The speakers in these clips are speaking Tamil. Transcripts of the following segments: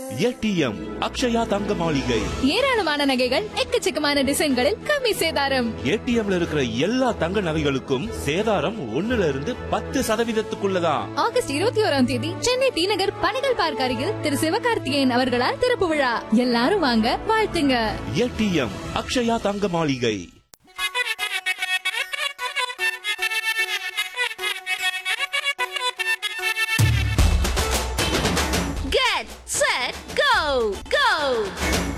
ஏடிஎம் அக்ஷயா தங்க மாளிகை ஏராளமான நகைகள் எக்கச்சக்கமான டிசைன்களில் கம்மி சேதாரம் ஏடிஎம்ல இருக்கிற எல்லா தங்க நகைகளுக்கும் சேதாரம் ஒண்ணுல இருந்து பத்து சதவீதத்துக்குள்ளதான் ஆகஸ்ட் இருபத்தி ஓராம் தேதி சென்னை டி நகர் பனகல் பார்க் அருகில் திரு சிவகார்த்திகேயன் அவர்களால் திறப்பு விழா எல்லாரும் வாங்க வாழ்த்துங்க ஏடிஎம் அக்ஷயா தங்க மாளிகை Get set go go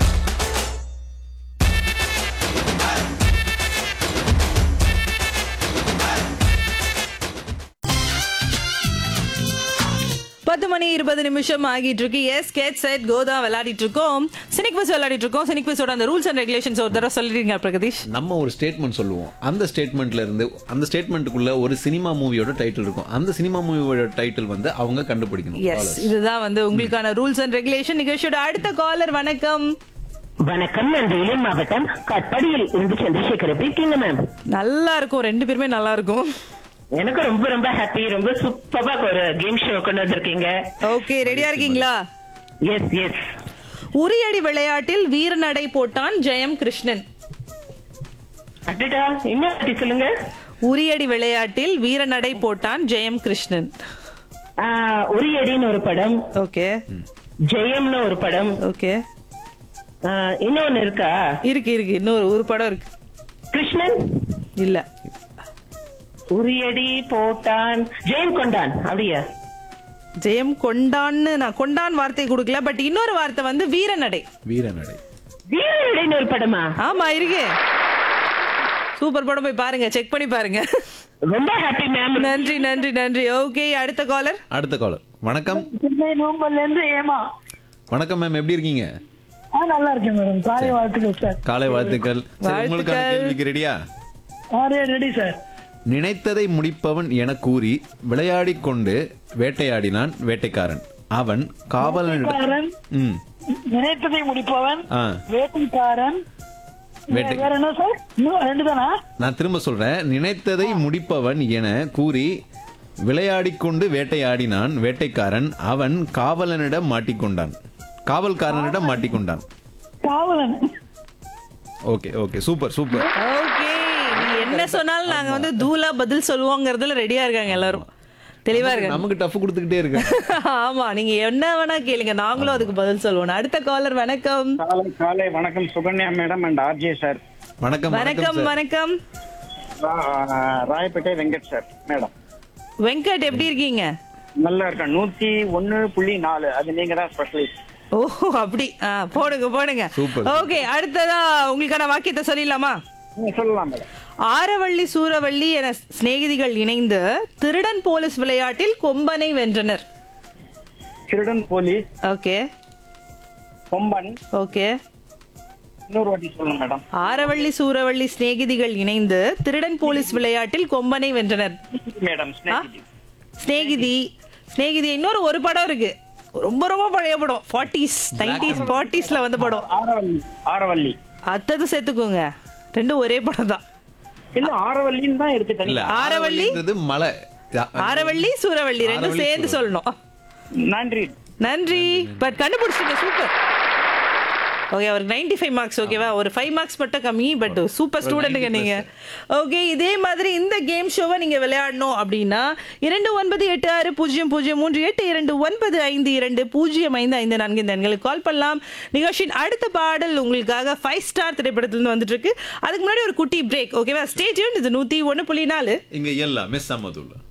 பத்து மணி இருபது நிமிஷம் ஆகிட்டு இருக்கு எஸ் கேட் செட் கோதா விளையாடிட்டு இருக்கோம் சினிக் பஸ் விளையாடிட்டு இருக்கோம் சினிக் பஸோட அந்த ரூல்ஸ் அண்ட் ரெகுலேஷன்ஸ் ஒரு தடவை சொல்லிடுங்க பிரகதீஷ் நம்ம ஒரு ஸ்டேட்மெண்ட் சொல்லுவோம் அந்த ஸ்டேட்மெண்ட்ல இருந்து அந்த ஸ்டேட்மெண்ட்டுக்குள்ள ஒரு சினிமா மூவியோட டைட்டில் இருக்கும் அந்த சினிமா மூவியோட டைட்டில் வந்து அவங்க கண்டுபிடிக்கணும் எஸ் இதுதான் வந்து உங்களுக்கான ரூல்ஸ் அண்ட் ரெகுலேஷன் நிகழ்ச்சியோட அடுத்த காலர் வணக்கம் வணக்கம் நான் வேலூர் மாவட்டம் கட்படியில் இருந்து சந்திரசேகர் எப்படி இருக்கீங்க மேம் நல்லா இருக்கும் ரெண்டு பேருமே நல்லா இருக்கும் எனக்கு ரொம்ப ரொம்ப ஹாப்பி ரொம்ப சூப்பரா ஒரு கேம் ஷோ கொண்டு வந்திருக்கீங்க ஓகே ரெடியா இருக்கீங்களா எஸ் எஸ் உரியடி விளையாட்டில் வீரநடை போட்டான் ஜெயம் கிருஷ்ணன் அடடா இன்னும் பத்தி சொல்லுங்க உரியடி விளையாட்டில் வீரநடை போட்டான் ஜெயம் கிருஷ்ணன் ஆஹ், உரியடின்னு ஒரு படம் ஓகே ஜெயம்னு ஒரு படம் ஓகே ஆஹ், இன்னொன்னு இருக்கா இருக்கு இருக்கு இன்னொரு ஒரு படம் இருக்கு கிருஷ்ணன் இல்ல உரியடி போட்டான் ஜெயம் கொண்டான் அப்படியா ஜெயம் கொண்டான்னு நான் கொண்டான் வார்த்தை கொடுக்கல பட் இன்னொரு வார்த்தை வந்து வீரநடை வீரநடை வீரநடைன்னு ஒரு படமா ஆமா இருக்கு சூப்பர் படம் போய் பாருங்க செக் பண்ணி பாருங்க ரொம்ப ஹாப்பி மேம் நன்றி நன்றி நன்றி ஓகே அடுத்த காலர் அடுத்த காலர் வணக்கம் நோம்பல்ல இருந்து ஏமா வணக்கம் மேம் எப்படி இருக்கீங்க ஆ நல்லா இருக்கேன் மேடம் காலை வாழ்த்துக்கள் சார் காலை வாழ்த்துக்கள் சரி, உங்களுக்கான வாழ்த்துக்கள். கேள்விக்கு ரெடியா ஆரே ரெடி சார் நினைத்ததை முடிப்பவன் என கூறி விளையாடிக் கொண்டு வேட்டையாடினான் வேட்டைக்காரன் அவன் காவலனிடம் ம் நினைத்ததை முடிப்பவன் ஆ வேட்டைக்காரன் வேட்டை வேற என்ன சார் இன்னும் ரெண்டு தானா நான் திரும்ப சொல்றேன் நினைத்ததை முடிப்பவன் என கூறி விளையாடிக் கொண்டு வேட்டையாடினான் வேட்டைக்காரன் அவன் காவலனிடம் மாட்டிக்கொண்டான் காவல்காரனிடம் மாட்டிக்கொண்டான் காவலன் okay okay super super okay நீ என்ன சொன்னாலும் நாங்க வந்து தூளா பதில் சொல்லுவோங்கிறதுல ரெடியா இருக்காங்க எல்லாரும் தெளிவா இருக்காங்க நமக்கு டஃப் கொடுத்துக்கிட்டே இருக்கு ஆமா நீங்க என்ன வேணா கேளுங்க நாங்களும் அதுக்கு பதில் சொல்லுவோம் அடுத்த காலர் வணக்கம் காலை காலை வணக்கம் Sukanya madam and RJ sir வணக்கம் வணக்கம் sir. வணக்கம் ரா- ராயப்பேட்டை வெங்கட் சார் மேடம் வெங்கட் எப்படி இருக்கீங்க நல்லா இருக்கேன் நூத்தி ஒன்னு புள்ளி நாலு அது நீங்க தான் ஸ்பெஷலிஸ்ட் ஓ அப்படி ஆ, போடுங்க போடுங்க Super. ஓகே அடுத்ததா உங்களுக்கான வாக்கியத்தை சொல்லிடலாமா நீங்க சொல்லலாம் மேடம் ஆரவள்ளி சூரவள்ளி என சிநேகிதிகள் இணைந்து திருடன் போலீஸ் விளையாட்டில் கொம்பனை வென்றனர் திருடன் போலீஸ் ஓகே கொம்பன் ஓகே இன்னொரு வாட்டி சொல்லுங்க மேடம் ஆரவள்ளி சூரவள்ளி சிநேகிதிகள் இணைந்து திருடன் போலீஸ் விளையாட்டில் கொம்பனை வென்றனர் மேடம் ஆ? சிநேகிதி சிநேகிதி இன்னொரு ஒரு படம் இருக்கு ரொம்ப ரொம்ப பழைய படம் ஃபார்ட்டிஸ் நைன்டிஸ் ஃபார்ட்டிஸ்ல வந்த படம் ஆரவல்லி ஆரவல்லி அத்தது சேர்த்துக்கோங்க ரெண்டும் ஒரே படம் தான் இல்ல ஆரவல்லின்னு தான் இருக்கு இல்ல தனியா ஆரவள்ளி? ஆரவல்லின்றது மலை ஆரவள்ளி சூரவள்ளி ரெண்டும் ஆரவள்ளி, சேர்ந்து சொல்லணும் நன்றி நன்றி பட் கண்டுபிடிச்சிங்க சூப்பர் ஓகே அவருக்கு நைன்டி ஃபைவ் மார்க்ஸ் ஓகேவா ஒரு ஃபைவ் மார்க்ஸ் மட்டும் கம்மி பட் சூப்பர் ஸ்டூடெண்ட்டுங்க நீங்க ஓகே இதே மாதிரி இந்த கேம் ஷோவை நீங்க விளையாடணும் அப்படின்னா இரண்டு ஒன்பது எட்டு ஆறு பூஜ்ஜியம் பூஜ்ஜியம் மூன்று எட்டு இரண்டு ஒன்பது ஐந்து இரண்டு பூஜ்ஜியம் ஐந்து ஐந்து நான்கு இந்த எண்களுக்கு கால் பண்ணலாம் நிகழ்ச்சியின் அடுத்த பாடல் உங்களுக்காக ஃபைவ் ஸ்டார் திரைப்படத்திலிருந்து வந்துட்டு இருக்கு அதுக்கு முன்னாடி ஒரு குட்டி பிரேக் ஓகேவா ஸ்டேட்யூன் இது நூத்தி ஒன்று புள்ளி நாலு இங்க எல்லாமே சமதுள்ள